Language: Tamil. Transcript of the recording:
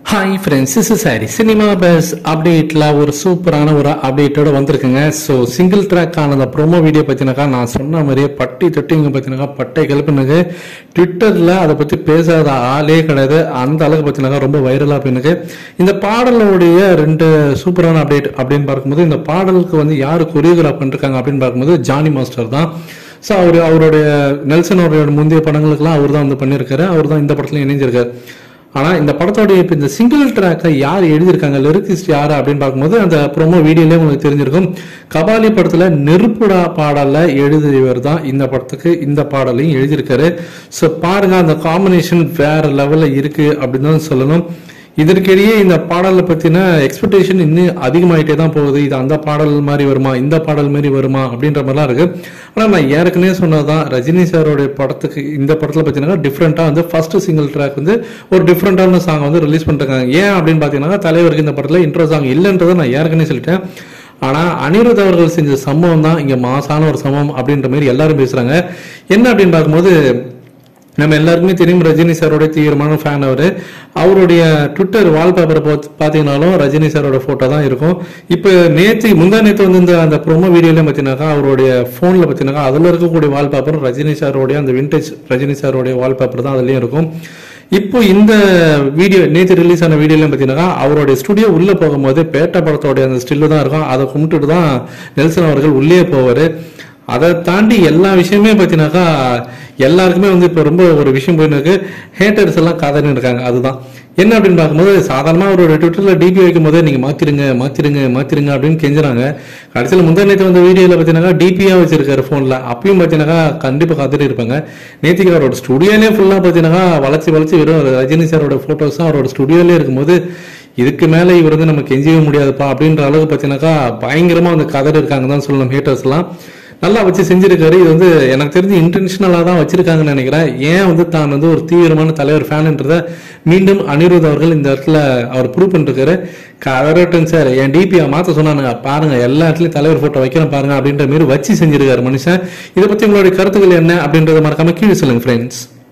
hi friends is sorry cinema buzz அப்டேட்டில் ஒரு சூப்பரான ஒரு அப்டேட்டோட வந்திருக்குங்க ஸோ சிங்கிள் ட்ராக்கான அந்த ப்ரோமோ வீடியோ பற்றினாக்கா நான் சொன்ன மாதிரியே பட்டி தொட்டிங்க பற்றினாக்கா பட்டை கிளப்பினுக்கு ட்விட்டரில் அதை பற்றி பேசாத ஆளே கிடையாது அந்த அளவுக்கு பற்றினாக்கா ரொம்ப வைரலாக போயினுக்கு இந்த பாடலுடைய ரெண்டு சூப்பரான அப்டேட் அப்படின்னு பார்க்கும்போது இந்த பாடலுக்கு வந்து யார் கொரியோகிராஃப் பண்ணிருக்காங்க அப்படின்னு பார்க்கும்போது ஜானி மாஸ்டர் தான் ஸோ அவர் அவருடைய நெல்சன் அவருடைய முந்தைய படங்களுக்கெல்லாம் அவர் தான் வந்து பண்ணியிருக்காரு அவர் தான் இந்த படத்துல இணைஞ்சிருக்காரு ஆனால் இந்த படத்தோடைய இப்போ இந்த சிங்கிள் ட்ராக்கை யார் எழுதியிருக்காங்க லிரிக்ஸ்ட் யார் அப்படின்னு பார்க்கும்போது அந்த ப்ரோமோ வீடியோலேயே உங்களுக்கு தெரிஞ்சிருக்கும் கபாலி படத்தில் நெருப்புடா பாடலில் எழுதியவர் தான் இந்த படத்துக்கு இந்த பாடலையும் எழுதியிருக்காரு ஸோ பாருங்க அந்த காம்பினேஷன் வேற லெவலில் இருக்கு அப்படின்னு தான் சொல்லணும் இதற்கிடையே இந்த பாடலை பற்றின எக்ஸ்பெக்டேஷன் இன்னும் அதிகமாயிட்டே தான் போகுது இது அந்த பாடல் மாதிரி வருமா இந்த பாடல் மாதிரி வருமா அப்படின்ற மாதிரிலாம் இருக்கு ஆனால் நான் ஏற்கனவே சொன்னதுதான் ரஜினி சாரோடைய படத்துக்கு இந்த படத்தில் பார்த்தீங்கன்னா டிஃப்ரெண்ட்டாக வந்து ஃபர்ஸ்ட் சிங்கிள் ட்ராக் வந்து ஒரு டிஃப்ரெண்ட்டான சாங் வந்து ரிலீஸ் பண்ணிருக்காங்க ஏன் அப்படின்னு பார்த்தீங்கன்னா தலைவருக்கு இந்த படத்தில் இன்ட்ரோ சாங் இல்லைன்றதை நான் ஏற்கனவே சொல்லிட்டேன் ஆனா அனிருத் அவர்கள் செஞ்ச சம்பவம் தான் இங்க மாசான ஒரு சம்பவம் அப்படின்ற மாதிரி எல்லாரும் பேசுறாங்க என்ன அப்படின்னு பார்க்கும்போது நம்ம எல்லாருக்குமே தெரியும் ரஜினி சாரோட தீவிரமான ஃபேன் அவர் அவருடைய ட்விட்டர் வால்பேப்பரை பார்த்தீங்கன்னாலும் ரஜினி சாரோட ஃபோட்டோ தான் இருக்கும் இப்போ நேற்று முந்தா நேற்று வந்து இந்த அந்த ப்ரோமோ வீடியோலையும் பார்த்தீங்கன்னாக்கா அவருடைய ஃபோனில் பார்த்தீங்கன்னாக்கா அதில் இருக்கக்கூடிய வால்பேப்பர் ரஜினி சாரோடைய அந்த விண்டேஜ் ரஜினி சாரோடைய வால்பேப்பர் தான் அதுலேயும் இருக்கும் இப்போ இந்த வீடியோ நேற்று ரிலீஸ் ஆன வீடியோலையும் பார்த்தீங்கன்னா அவருடைய ஸ்டுடியோ உள்ளே போகும்போது பேட்ட படத்தோடைய அந்த ஸ்டில்லு தான் இருக்கும் அதை கும்பிட்டுட்டு தான் நெல்சன் அவர்கள் உள்ளே போவார் அதை தாண்டி எல்லா விஷயமே பார்த்தீங்கன்னாக்கா எல்லாருக்குமே வந்து இப்போ ரொம்ப ஒரு விஷயம் போயின்னு இருக்கு ஹேட்டர்ஸ் எல்லாம் கதறின்னு இருக்காங்க அதுதான் என்ன அப்படின்னு பார்க்கும்போது சாதாரணமாக அவரோட ட்விட்டரில் டிபி வைக்கும் போதே நீங்கள் மாற்றிருங்க மாற்றிருங்க மாற்றிருங்க அப்படின்னு கெஞ்சுறாங்க கடைசியில் முந்தா நேற்று வந்த வீடியோவில் பார்த்தீங்கன்னா டிபியாக வச்சிருக்காரு ஃபோனில் அப்பயும் பார்த்தீங்கன்னா கண்டிப்பாக கதறி இருப்பாங்க நேற்றுக்கு அவரோட ஸ்டுடியோலே ஃபுல்லாக பார்த்தீங்கன்னா வளர்ச்சி வளர்ச்சி வெறும் ரஜினி சாரோட ஃபோட்டோஸ் தான் அவரோட ஸ்டுடியோலே இருக்கும்போது இதுக்கு மேலே இவர் வந்து நம்ம கெஞ்சவே முடியாதுப்பா அப்படின்ற அளவுக்கு பார்த்தீங்கன்னாக்கா பயங்கரமாக வந்து கதறி இருக்காங்க தான் சொல்லணும் ஹேட்டர்ஸ்லாம் நல்லா வச்சு செஞ்சிருக்காரு இது வந்து எனக்கு தெரிஞ்சு இன்டென்ஷனலாக தான் வச்சிருக்காங்கன்னு நினைக்கிறேன் ஏன் வந்து தான் வந்து ஒரு தீவிரமான தலைவர் ஃபேனுன்றத மீண்டும் அனிருத் அவர்கள் இந்த இடத்துல அவர் ப்ரூவ் பண்ணிருக்காரு கதறட்டும் சார் என் டிபியை மாற்ற சொன்னானுங்க பாருங்க எல்லா இடத்துலையும் தலைவர் ஃபோட்டோ வைக்கிறேன் பாருங்க அப்படின்ற மாதிரி வச்சு செஞ்சிருக்காரு மனுஷன் இதை பற்றி உங்களுடைய கருத்துக்கள் என்ன அப்படின்றத மறக்காம கீழே சொல்லுங்க ஃப்ரெண்ட்ஸ்